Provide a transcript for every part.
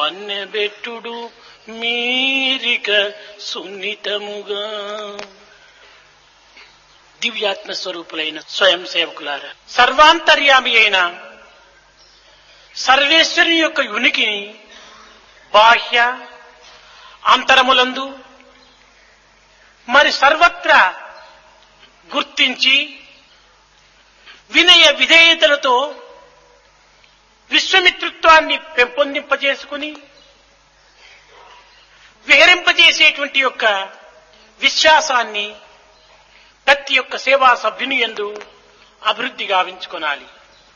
వన్నెబెట్టుడు మీరిక సున్నితముగా దివ్యాత్మ స్వరూపులైన స్వయం సేవకులారా సర్వాంతర్యామి అయిన సర్వేశ్వరుని యొక్క ఉనికిని బాహ్య అంతరములందు మరి సర్వత్రా గుర్తించి వినయ విధేయతలతో విశ్వమిత్రుత్వాన్ని పెంపొందింపజేసుకుని విహరింపజేసేటువంటి యొక్క విశ్వాసాన్ని ప్రతి ఒక్క సేవా సభ్యుని ఎందు అభివృద్ధి గావించుకొనాలి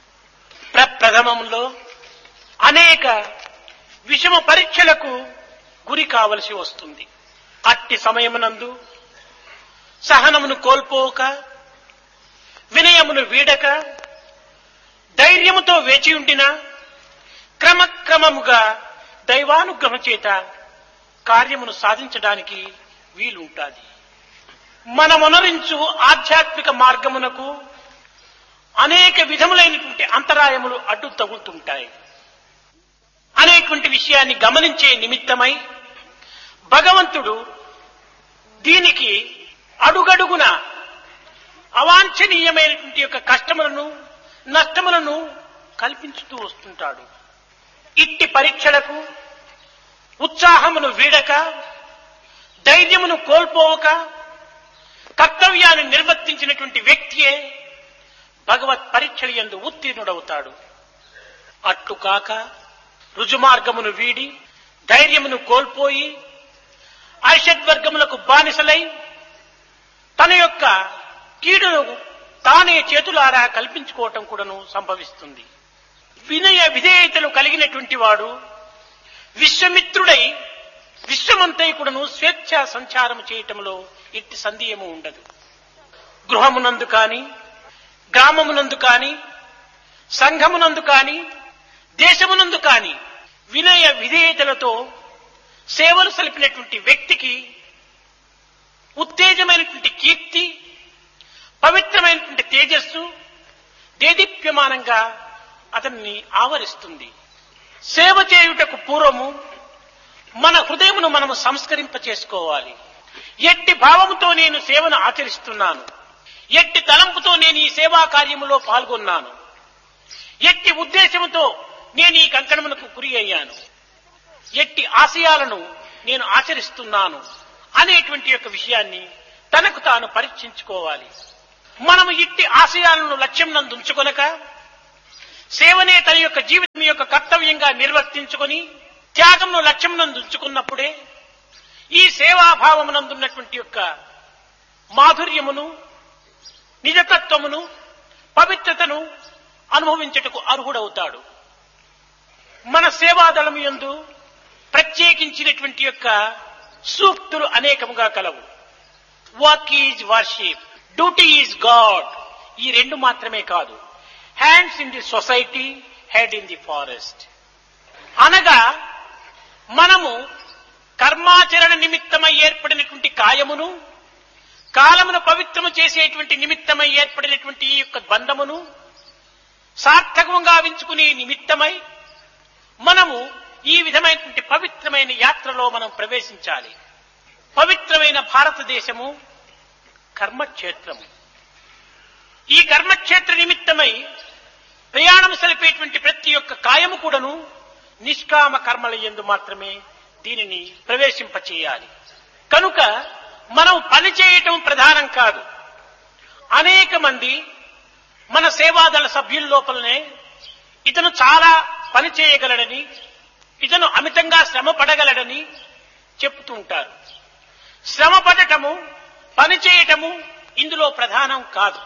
ప్రప్రథమంలో అనేక విషమ పరీక్షలకు గురి కావలసి వస్తుంది అట్టి సమయమునందు సహనమును కోల్పోక వినయమును వీడక ధైర్యముతో వేచి ఉండిన క్రమక్రమముగా దైవానుగ్రహం చేత కార్యమును సాధించడానికి వీలుంటాది మనమొనరించు ఆధ్యాత్మిక మార్గమునకు అనేక విధములైనటువంటి అంతరాయములు అడ్డు తగులుతుంటాయి అనేటువంటి విషయాన్ని గమనించే నిమిత్తమై భగవంతుడు దీనికి అడుగడుగున అవాంఛనీయమైనటువంటి యొక్క కష్టములను నష్టములను కల్పించుతూ వస్తుంటాడు ఇట్టి పరీక్షలకు ఉత్సాహమును వీడక ధైర్యమును కోల్పోవక కర్తవ్యాన్ని నిర్వర్తించినటువంటి వ్యక్తియే భగవత్ పరీక్షలు ఎందు ఉత్తీర్ణుడవుతాడు అట్లు కాక రుజుమార్గమును వీడి ధైర్యమును కోల్పోయి ఐషద్వర్గములకు బానిసలై తన యొక్క కీడును తానే చేతులారా కల్పించుకోవటం కూడాను సంభవిస్తుంది వినయ విధేయతలు కలిగినటువంటి వాడు విశ్వమిత్రుడై విశ్వమంతై కూడాను స్వేచ్ఛ సంచారం చేయటంలో ఇట్టి సందేహము ఉండదు గృహమునందు కాని గ్రామమునందు కాని సంఘమునందు కాని దేశమునందు కాని వినయ విధేయతలతో సేవలు సలిపినటువంటి వ్యక్తికి ఉత్తేజమైనటువంటి కీర్తి పవిత్రమైనటువంటి తేజస్సు దేదీప్యమానంగా అతన్ని ఆవరిస్తుంది సేవ చేయుటకు పూర్వము మన హృదయమును మనము సంస్కరింప చేసుకోవాలి ఎట్టి భావముతో నేను సేవను ఆచరిస్తున్నాను ఎట్టి తలంపుతో నేను ఈ సేవా కార్యములో పాల్గొన్నాను ఎట్టి ఉద్దేశముతో నేను ఈ కంకణమునకు గురి అయ్యాను ఎట్టి ఆశయాలను నేను ఆచరిస్తున్నాను అనేటువంటి యొక్క విషయాన్ని తనకు తాను పరీక్షించుకోవాలి మనము ఇట్టి ఆశయాలను లక్ష్యం నందు ఉంచుకొనక సేవనే తన యొక్క జీవితం యొక్క కర్తవ్యంగా నిర్వర్తించుకొని త్యాగంను లక్ష్యం నందు ఉంచుకున్నప్పుడే ఈ సేవాభావమునందున్నటువంటి యొక్క మాధుర్యమును నిజతత్వమును పవిత్రతను అనుభవించుటకు అర్హుడవుతాడు మన సేవాదళం యందు ప్రత్యేకించినటువంటి యొక్క సూక్తులు అనేకముగా కలవు work is worship duty is God ఈ రెండు మాత్రమే కాదు hands in the society head in the forest అనగా మనము కర్మాచరణ నిమిత్తమై ఏర్పడినటువంటి కాయమును కాలమును పవిత్రము చేసేటువంటి నిమిత్తమై ఏర్పడినటువంటి ఈ యొక్క బంధమును సార్థకంగా వించుకునే నిమిత్తమై మనము ఈ విధమైనటువంటి పవిత్రమైన యాత్రలో మనం ప్రవేశించాలి పవిత్రమైన భారతదేశము కర్మక్షేత్రము ఈ కర్మక్షేత్ర నిమిత్తమై ప్రయాణం సలిపేటువంటి ప్రతి ఒక్క కాయము కూడాను నిష్కామ కర్మల ఎందు మాత్రమే దీనిని ప్రవేశింపచేయాలి కనుక మనం పని చేయటం ప్రధానం కాదు అనేక మంది మన సేవాదళ సభ్యుల లోపలనే ఇతను చాలా పని చేయగలడని ఇతను అమితంగా శ్రమ పడగలడని చెప్తూ ఉంటారు శ్రమ పడటము పని చేయటము ఇందులో ప్రధానం కాదు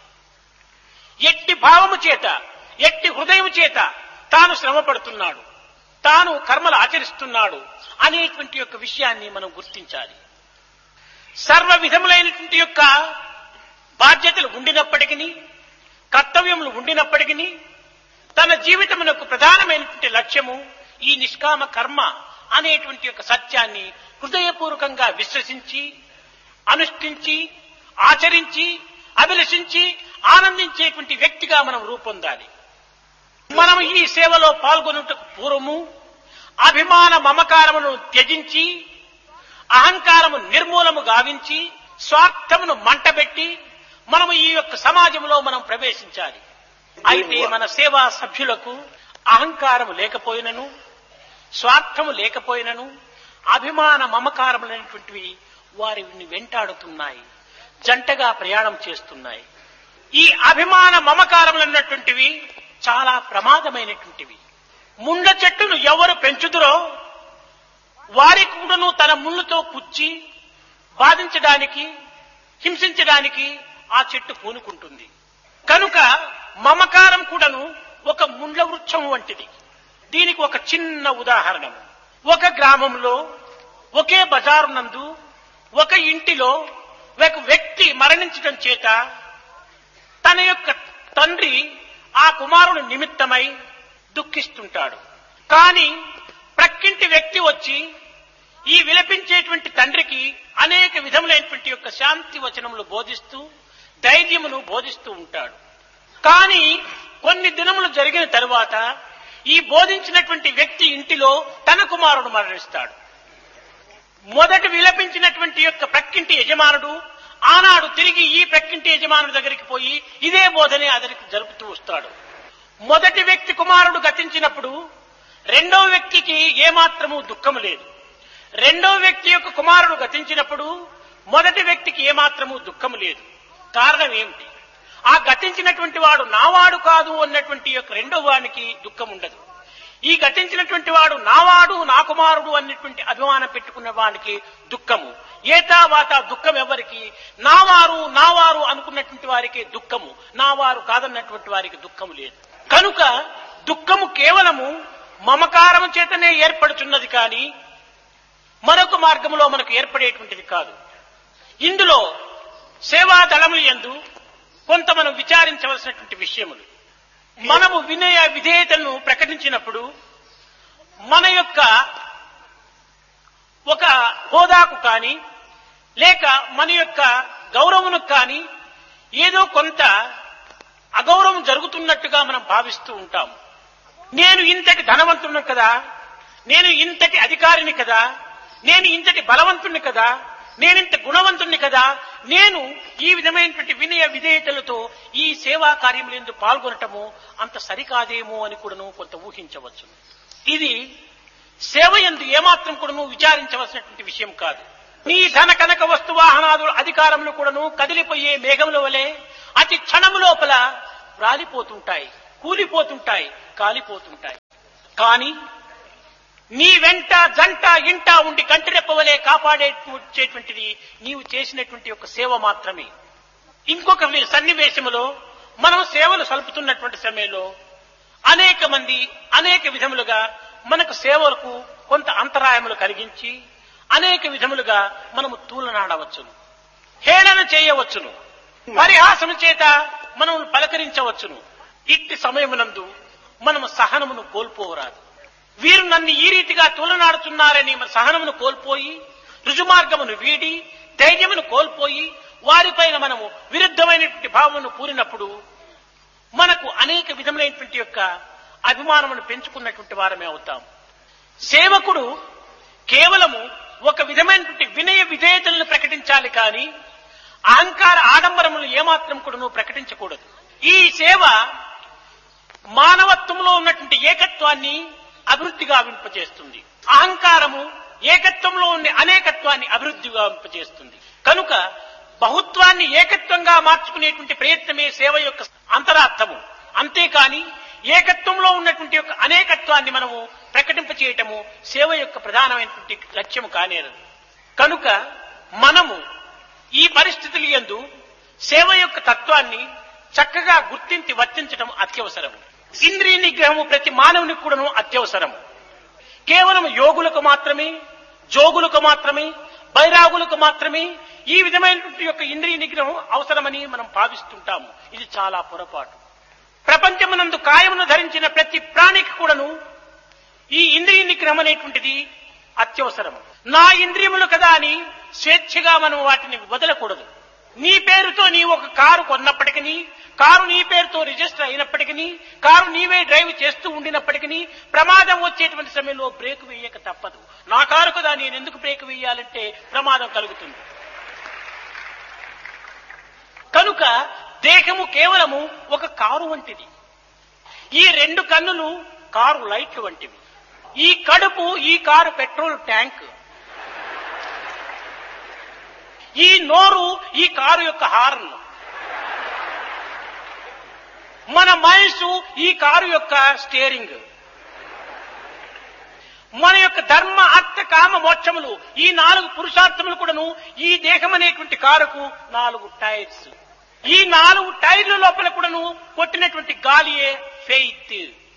ఎట్టి భావము చేత ఎట్టి హృదయం చేత తాను శ్రమ పడుతున్నాడు తాను కర్మలు ఆచరిస్తున్నాడు అనేటువంటి యొక్క విషయాన్ని మనం గుర్తించాలి సర్వ విధములైనటువంటి యొక్క బాధ్యతలు ఉండినప్పటికీ కర్తవ్యములు ఉండినప్పటికీ తన జీవితమునకు ప్రధానమైనటువంటి లక్ష్యము ఈ నిష్కామ కర్మ అనేటువంటి యొక్క సత్యాన్ని హృదయపూర్వకంగా విశ్వసించి అనుష్ఠించి ఆచరించి అభిలషించి ఆనందించేటువంటి వ్యక్తిగా మనం రూపొందాలి మనం ఈ సేవలో పాల్గొనుటకు పూర్వము అభిమాన మమకారమును త్యజించి అహంకారము నిర్మూలము గావించి స్వార్థమును మంటబెట్టి మనము ఈ యొక్క సమాజంలో మనం ప్రవేశించాలి అయితే మన సేవా సభ్యులకు అహంకారము లేకపోయినను స్వార్థము లేకపోయినను అభిమాన మమకారములైనటువంటివి వారిని వెంటాడుతున్నాయి జంటగా ప్రయాణం చేస్తున్నాయి ఈ అభిమాన మమకారములన్నటువంటివి చాలా ప్రమాదమైనటువంటివి ముండ్ల చెట్టును ఎవరు పెంచుదురో వారి కూడాను తన ముళ్ళుతో పుచ్చి బాధించడానికి హింసించడానికి ఆ చెట్టు పూనుకుంటుంది కనుక మమకారం కూడాను ఒక ముండ్ల వృక్షం వంటిది దీనికి ఒక చిన్న ఉదాహరణ ఒక గ్రామంలో ఒకే బజారు నందు ఒక ఇంటిలో ఒక వ్యక్తి మరణించడం చేత తన యొక్క తండ్రి ఆ కుమారుని నిమిత్తమై దుఃఖిస్తుంటాడు కానీ ప్రక్కింటి వ్యక్తి వచ్చి ఈ విలపించేటువంటి తండ్రికి అనేక విధములైనటువంటి యొక్క శాంతి వచనములు బోధిస్తూ ధైర్యమును బోధిస్తూ ఉంటాడు కానీ కొన్ని దినములు జరిగిన తరువాత ఈ బోధించినటువంటి వ్యక్తి ఇంటిలో తన కుమారుడు మరణిస్తాడు మొదట విలపించినటువంటి యొక్క ప్రక్కింటి యజమానుడు ఆనాడు తిరిగి ఈ ప్రక్కింటి యజమానుడి దగ్గరికి పోయి ఇదే బోధనే అతనికి జరుపుతూ వస్తాడు మొదటి వ్యక్తి కుమారుడు గతించినప్పుడు రెండవ వ్యక్తికి ఏమాత్రము దుఃఖము లేదు రెండవ వ్యక్తి యొక్క కుమారుడు గతించినప్పుడు మొదటి వ్యక్తికి ఏమాత్రము దుఃఖము లేదు కారణం ఏమిటి ఆ గతించినటువంటి వాడు నావాడు కాదు అన్నటువంటి యొక్క రెండవ వానికి దుఃఖం ఉండదు ఈ గతించినటువంటి వాడు నావాడు నా కుమారుడు అన్నటువంటి అభిమానం పెట్టుకున్న వానికి దుఃఖము ఏతా వాత దుఃఖం ఎవరికి నావారు నావారు అనుకున్నటువంటి వారికి దుఃఖము నావారు కాదన్నటువంటి వారికి దుఃఖము లేదు కనుక దుఃఖము కేవలము మమకారము చేతనే ఏర్పడుచున్నది కానీ మరొక మార్గంలో మనకు ఏర్పడేటువంటిది కాదు ఇందులో సేవా దళములు ఎందు కొంత మనం విచారించవలసినటువంటి విషయములు మనము వినయ విధేయతను ప్రకటించినప్పుడు మన యొక్క ఒక హోదాకు కానీ లేక మన యొక్క గౌరవమునకు కానీ ఏదో కొంత అగౌరవం జరుగుతున్నట్టుగా మనం భావిస్తూ ఉంటాం నేను ఇంతటి ధనవంతుడిని కదా నేను ఇంతటి అధికారిని కదా నేను ఇంతటి బలవంతుణ్ణి కదా నేనింత గుణవంతుణ్ణి కదా నేను ఈ విధమైనటువంటి వినయ విధేయతలతో ఈ సేవా కార్యములందు పాల్గొనటము అంత సరికాదేమో అని కూడాను కొంత ఊహించవచ్చు ఇది సేవ ఎందు ఏమాత్రం కూడాను విచారించవలసినటువంటి విషయం కాదు నీ ధన కనక వస్తు వాహనాదుల అధికారములు కూడాను కదిలిపోయే మేఘముల వలె అతి క్షణము లోపల రాలిపోతుంటాయి కూలిపోతుంటాయి కాలిపోతుంటాయి కానీ నీ వెంట జంట ఇంట ఉండి కంటిరెప్పవలే కాపాడేటువంటిది నీవు చేసినటువంటి ఒక సేవ మాత్రమే ఇంకొక వి- సన్నివేశములో మనం సేవలు సలుపుతున్నటువంటి సమయంలో అనేక మంది అనేక విధములుగా మనకు సేవలకు కొంత అంతరాయములు కలిగించి అనేక విధములుగా మనము తూలనాడవచ్చును హేళన చేయవచ్చును పరిహాసము చేత మనం పలకరించవచ్చును ఇట్టి సమయమునందు మనము సహనమును కోల్పోవరాదు వీరు నన్ను ఈ రీతిగా తూలనాడుతున్నారని మన సహనమును కోల్పోయి రుజుమార్గమును వీడి ధైర్యమును కోల్పోయి వారిపైన మనము విరుద్ధమైనటువంటి భావమును పూరినప్పుడు మనకు అనేక విధములైనటువంటి యొక్క అభిమానమును పెంచుకున్నటువంటి వారమే అవుతాం సేవకుడు కేవలము ఒక విధమైనటువంటి వినయ విధేయతలను ప్రకటించాలి కానీ అహంకార ఆడంబరములు ఏమాత్రం కూడాను ప్రకటించకూడదు ఈ సేవ మానవత్వంలో ఉన్నటువంటి ఏకత్వాన్ని అభివృద్ధిగా వింపజేస్తుంది అహంకారము ఏకత్వంలో ఉండే అనేకత్వాన్ని అభివృద్ధిగా వింపజేస్తుంది కనుక బహుత్వాన్ని ఏకత్వంగా మార్చుకునేటువంటి ప్రయత్నమే సేవ యొక్క అంతరార్థము అంతేకాని ఏకత్వంలో ఉన్నటువంటి యొక్క అనేకత్వాన్ని మనము ప్రకటింపచేయటము సేవ యొక్క ప్రధానమైనటువంటి లక్ష్యము కానేరదు కనుక మనము ఈ పరిస్థితులు యందు సేవ యొక్క తత్వాన్ని చక్కగా గుర్తించి వర్తించడం అత్యవసరం ఇంద్రియ నిగ్రహము ప్రతి మానవునికి కూడాను అత్యవసరం కేవలం యోగులకు మాత్రమే జోగులకు మాత్రమే బైరాగులకు మాత్రమే ఈ విధమైనటువంటి యొక్క ఇంద్రియ నిగ్రహం అవసరమని మనం భావిస్తుంటాము ఇది చాలా పొరపాటు ప్రపంచమునందు కాయమును ధరించిన ప్రతి ప్రాణికి కూడాను ఈ ఇంద్రియ నిగ్రహం అనేటువంటిది అత్యవసరం నా ఇంద్రియములు కదా అని స్వేచ్ఛగా మనం వాటిని వదలకూడదు నీ పేరుతో నీ ఒక కారు కొన్నప్పటికీ కారు నీ పేరుతో రిజిస్టర్ అయినప్పటికీ కారు నీవే డ్రైవ్ చేస్తూ ఉండినప్పటికీ ప్రమాదం వచ్చేటువంటి సమయంలో బ్రేక్ వేయక తప్పదు నా కారు కదా నేను ఎందుకు బ్రేక్ వేయాలంటే ప్రమాదం కలుగుతుంది కనుక దేహము కేవలము ఒక కారు వంటిది ఈ రెండు కన్నులు కారు లైట్లు వంటివి ఈ కడుపు ఈ కారు పెట్రోల్ ట్యాంక్ ఈ నోరు ఈ కారు యొక్క హార్న్ మన మనసు ఈ కారు యొక్క స్టీరింగ్ మన యొక్క ధర్మ అర్థ కామ మోక్షములు ఈ నాలుగు పురుషార్థములు కూడాను ఈ దేహం అనేటువంటి కారుకు నాలుగు టైర్స్ ఈ నాలుగు టైర్ల లోపల కూడాను కొట్టినటువంటి గాలియే ఫెయిత్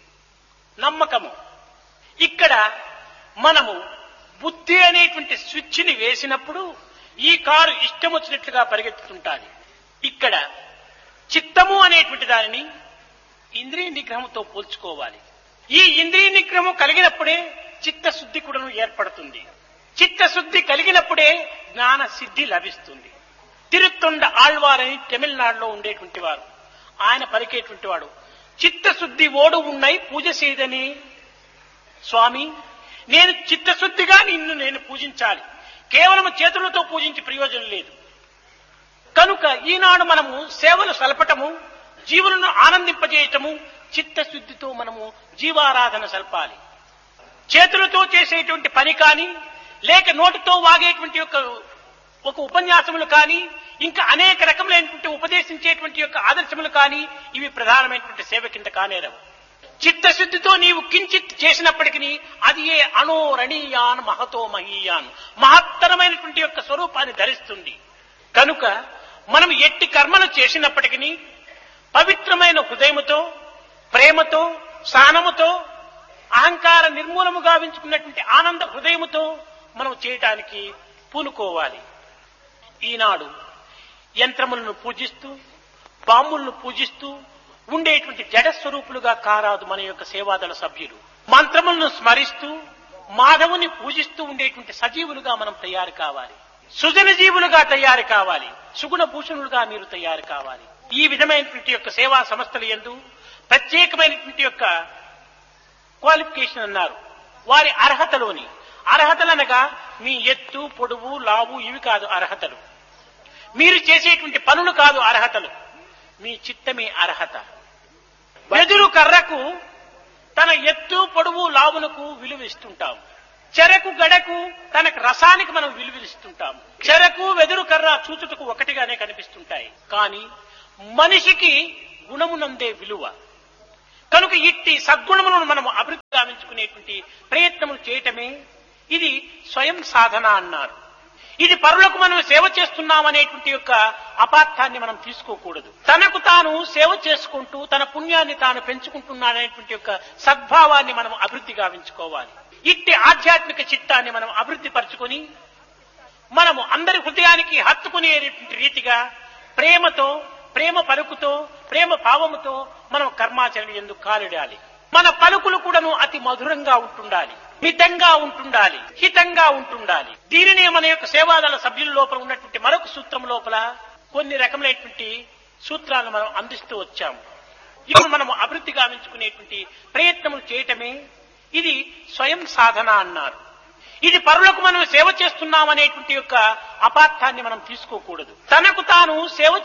నమ్మకము ఇక్కడ మనము బుద్ధి అనేటువంటి స్విచ్ని వేసినప్పుడు ఈ కారు ఇష్టం వచ్చినట్లుగా పరిగెత్తుతుంటాది ఇక్కడ చిత్తము అనేటువంటి దానిని ఇంద్రియ నిగ్రహంతో పోల్చుకోవాలి ఈ ఇంద్రియ నిగ్రహం కలిగినప్పుడే చిత్తశుద్ధి కూడాను ఏర్పడుతుంది చిత్తశుద్ధి కలిగినప్పుడే జ్ఞాన సిద్ధి లభిస్తుంది తిరుత్తొండ ఆళ్వారని తమిళనాడులో ఉండేటువంటి వారు ఆయన పలికేటువంటి వాడు చిత్తశుద్ధి ఓడు ఉన్నై పూజ చేయదని స్వామి నేను చిత్తశుద్ధిగా నిన్ను నేను పూజించాలి కేవలం చేతులతో పూజించి ప్రయోజనం లేదు కనుక ఈనాడు మనము సేవలు సలపటము జీవులను ఆనందింపజేయటము చిత్తశుద్ధితో మనము జీవారాధన సల్పాలి చేతులతో చేసేటువంటి పని కానీ లేక నోటితో వాగేటువంటి యొక్క ఒక ఉపన్యాసములు కానీ ఇంకా అనేక రకములైనటువంటి ఉపదేశించేటువంటి యొక్క ఆదర్శములు కానీ ఇవి ప్రధానమైనటువంటి సేవ కింద కానేరవు చిత్తశుద్ధితో నీవు కించిత్ చేసినప్పటికీ అది ఏ అణోరణీయాన్ మహతో మహీయాన్ మహత్తరమైనటువంటి యొక్క స్వరూపాన్ని ధరిస్తుంది కనుక మనం ఎట్టి కర్మలు చేసినప్పటికీ పవిత్రమైన హృదయముతో ప్రేమతో సహనముతో అహంకార నిర్మూలము గావించుకున్నటువంటి ఆనంద హృదయముతో మనం చేయటానికి పూనుకోవాలి ఈనాడు యంత్రములను పూజిస్తూ బాంబులను పూజిస్తూ ఉండేటువంటి జడ స్వరూపులుగా కారాదు మన యొక్క సేవాదళ సభ్యులు మంత్రములను స్మరిస్తూ మాధవుని పూజిస్తూ ఉండేటువంటి సజీవులుగా మనం తయారు కావాలి సుజన జీవులుగా తయారు కావాలి సుగుణ భూషణులుగా మీరు తయారు కావాలి ఈ విధమైనటువంటి యొక్క సేవా సంస్థలు ఎందు ప్రత్యేకమైనటువంటి యొక్క క్వాలిఫికేషన్ అన్నారు వారి అర్హతలోని అర్హతలనగా మీ ఎత్తు పొడువు లావు ఇవి కాదు అర్హతలు మీరు చేసేటువంటి పనులు కాదు అర్హతలు మీ చిత్తమే అర్హత వెదురు కర్రకు తన ఎత్తు పొడవు లావులకు విలువ ఇస్తుంటాం చెరకు గడకు తనకు రసానికి మనం విలువిస్తుంటాం చెరకు వెదురు కర్ర చూచుటకు ఒకటిగానే కనిపిస్తుంటాయి కానీ మనిషికి గుణమునందే విలువ కనుక ఇట్టి సద్గుణములను మనం అభివృద్ధి గావించుకునేటువంటి ప్రయత్నములు చేయటమే ఇది స్వయం సాధన అన్నారు ఇది పరులకు మనం సేవ చేస్తున్నామనేటువంటి యొక్క అపార్థాన్ని మనం తీసుకోకూడదు తనకు తాను సేవ చేసుకుంటూ తన పుణ్యాన్ని తాను పెంచుకుంటున్నాడనేటువంటి యొక్క సద్భావాన్ని మనం అభివృద్ధి గావించుకోవాలి ఇట్టి ఆధ్యాత్మిక చిత్తాన్ని మనం అభివృద్ధి పరుచుకొని మనము అందరి హృదయానికి హత్తుకునేటువంటి రీతిగా ప్రేమతో ప్రేమ పలుకుతో ప్రేమ భావముతో మనం కర్మాచరణ ఎందుకు కాలిడాలి మన పలుకులు కూడాను అతి మధురంగా ఉంటుండాలి మితంగా ఉంటుండాలి హితంగా ఉంటుండాలి దీనినే మన యొక్క సేవాదళ సభ్యుల లోపల ఉన్నటువంటి మరొక సూత్రం లోపల కొన్ని రకములైనటువంటి సూత్రాలను మనం అందిస్తూ వచ్చాము ఇప్పుడు మనం అభివృద్ధి గావించుకునేటువంటి ప్రయత్నములు చేయటమే ఇది స్వయం సాధన అన్నారు ఇది పరులకు మనం సేవ చేస్తున్నామనేటువంటి యొక్క అపార్థాన్ని మనం తీసుకోకూడదు తనకు తాను సేవ